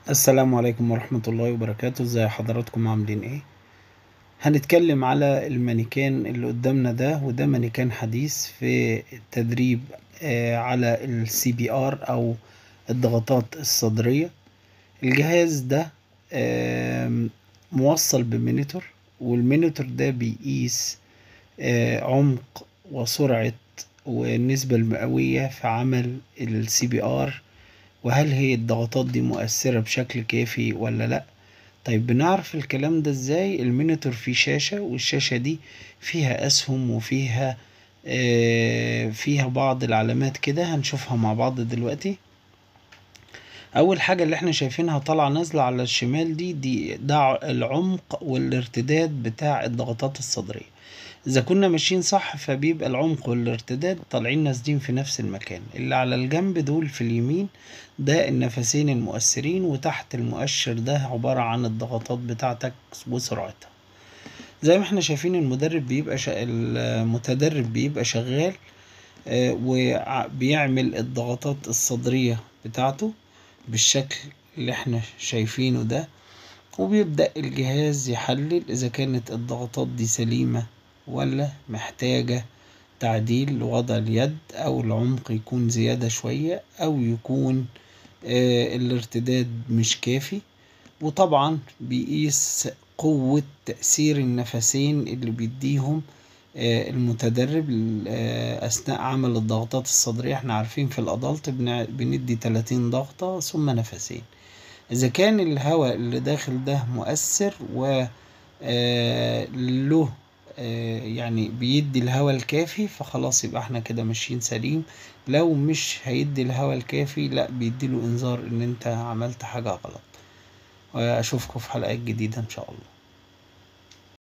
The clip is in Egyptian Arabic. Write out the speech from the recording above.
السلام عليكم ورحمة الله وبركاته ازي حضراتكم عاملين ايه هنتكلم على المانيكان اللي قدامنا ده وده مانيكان حديث في تدريب آه، على السي بي ار او الضغطات الصدرية الجهاز ده آم، موصل بمينيتور والمينيتور ده بيقيس آه، عمق وسرعة والنسبة المئوية في عمل السي بي ار وهل هي الضغطات دي مؤثرة بشكل كافي ولا لأ طيب بنعرف الكلام ده ازاي المينيتور فيه شاشة والشاشة دي فيها أسهم وفيها آه، فيها بعض العلامات كده هنشوفها مع بعض دلوقتي أول حاجة اللي احنا شايفينها طالعة نازلة على الشمال دي دي ده العمق والارتداد بتاع الضغطات الصدرية إذا كنا ماشيين صح فبيبقى العمق والارتداد طالعين نازلين في نفس المكان اللي على الجنب دول في اليمين ده النفسين المؤثرين وتحت المؤشر ده عبارة عن الضغطات بتاعتك وسرعتها زي ما احنا شايفين المدرب بيبقى شا... المتدرب بيبقى شغال آه، وبيعمل الضغطات الصدرية بتاعته بالشكل اللي احنا شايفينه ده وبيبدأ الجهاز يحلل إذا كانت الضغطات دي سليمة ولا محتاجة تعديل لوضع اليد أو العمق يكون زيادة شوية أو يكون آه، الارتداد مش كافي وطبعا بيقيس قوة تأثير النفسين اللي بيديهم آه، المتدرب آه، أثناء عمل الضغطات الصدرية احنا عارفين في الأدلت بن- بندي 30 ضغطة ثم نفسين إذا كان الهواء اللي داخل ده مؤثر و آه، له آه، يعني بيدي الهواء الكافي فخلاص يبقى احنا كده ماشيين سليم لو مش هيدي الهواء الكافي لا بيديله انذار ان انت عملت حاجة غلط واشوفكم في حلقات جديدة ان شاء الله